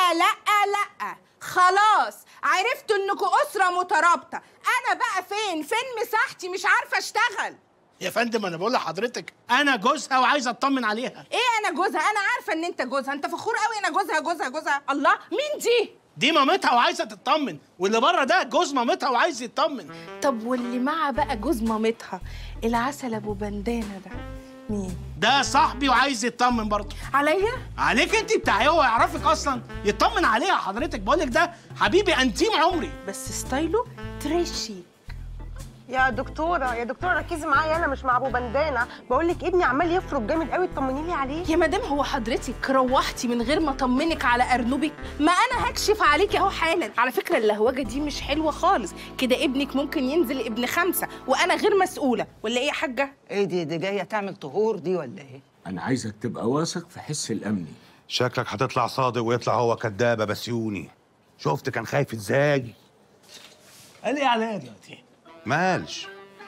لا لا خلاص عرفتوا انكم اسره مترابطه انا بقى فين فين مساحتي مش عارفه اشتغل يا فندم انا بقول لحضرتك انا جوزها وعايز اطمن عليها ايه انا جوزها انا عارفه ان انت جوزها انت فخور قوي انا جوزها جوزها جوزها الله مين دي دي مامتها وعايزه تطمن واللي بره ده جوز مامتها وعايز يطمن طب واللي مع بقى جوز مامتها العسل ابو بندانه ده مين ده صاحبي وعايز يطمن برضه عليا عليك انت بتاع هو يعرفك اصلا يطمن عليها حضرتك بقول لك ده حبيبي انتيم عمري بس ستايله تريشي يا دكتوره يا دكتوره ركزي معايا انا مش مع ابو بندانه بقول لك ابني عمال يفرك جامد قوي اطمني لي عليه يا مدام هو حضرتك روحتي من غير ما اطمنك على ارنبك ما انا هكشف عليكي اهو حالا على فكره اللهوجه دي مش حلوه خالص كده ابنك ممكن ينزل ابن خمسه وانا غير مسؤوله ولا ايه يا حاجه ايه دي دي جايه تعمل طهور دي ولا ايه؟ أنا عايزك تبقى واثق في حس الأمني شكلك هتطلع صادق ويطلع هو كدابه بسيوني شفت كان خايف ازاي قال ايه عليا دلوقتي مالش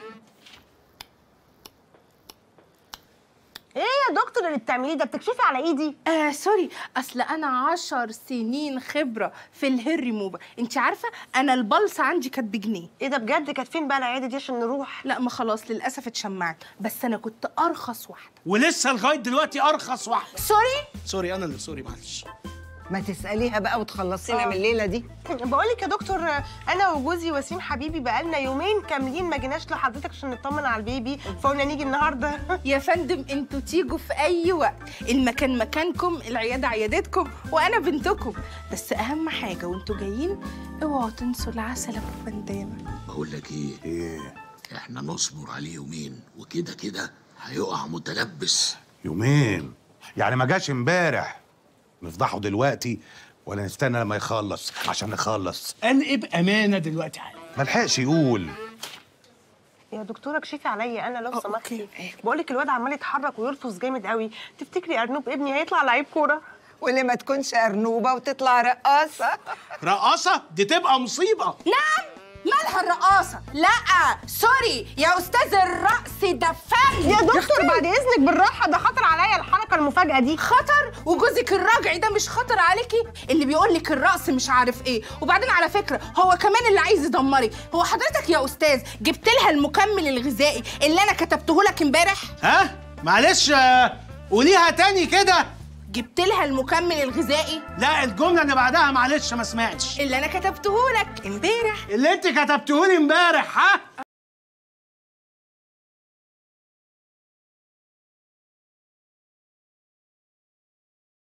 ايه يا دكتور اللي بتعمليه ده بتكشفي على ايدي آه سوري اصل انا عشر سنين خبره في الهير ريموفر انت عارفه انا البلصه عندي كانت بجنيه ايه ده بجد كانت فين بقى العياده دي عشان نروح لا ما خلاص للاسف اتشمعت بس انا كنت ارخص واحده ولسه لغايه دلوقتي ارخص واحده سوري سوري انا اللي سوري معلش ما تساليها بقى وتخلصينا من الليله دي بقول لك يا دكتور انا وجوزي وسيم حبيبي بقالنا يومين كاملين ما جيناش لحضرتك عشان نطمن على البيبي فقلنا نيجي النهارده يا فندم انتوا تيجوا في اي وقت المكان مكانكم العياده عيادتكم وانا بنتكم بس اهم حاجه وانتوا جايين اوعوا تنسوا العسل ابو بندانه بقول لك إيه ايه إحنا نصبر عليه يومين وكده كده هيقع متلبس يومين يعني ما جاش امبارح نفضحه دلوقتي ولا نستنى لما يخلص عشان نخلص قال ايه بامانه دلوقتي علي ما لحقش يقول يا دكتوره كشفي عليا انا لو آه، سمحتي أوكي. بقول لك الواد عمال يتحرك ويرفض جامد قوي تفتكري ارنوب ابني هيطلع لعيب كوره واللي ما تكونش ارنوبه وتطلع رقاصه رقاصه دي تبقى مصيبه نعم مالها الرقاصه لا سوري يا استاذ الرقص ده فن يا دكتور بعد اذنك بالراحه ده خطر عليا الحركه المفاجاه دي خطر وجوزك الراجعي ده مش خطر عليكي اللي بيقول لك الرقص مش عارف ايه وبعدين على فكره هو كمان اللي عايز يدمرك هو حضرتك يا استاذ جبت لها المكمل الغذائي اللي انا كتبته لك امبارح ها معلش آه، قوليها تاني كده جبت لها المكمل الغذائي لا الجمله اللي بعدها معلش ما سمعتش اللي انا كتبته لك امبارح اللي انت كتبتهولي امبارح ها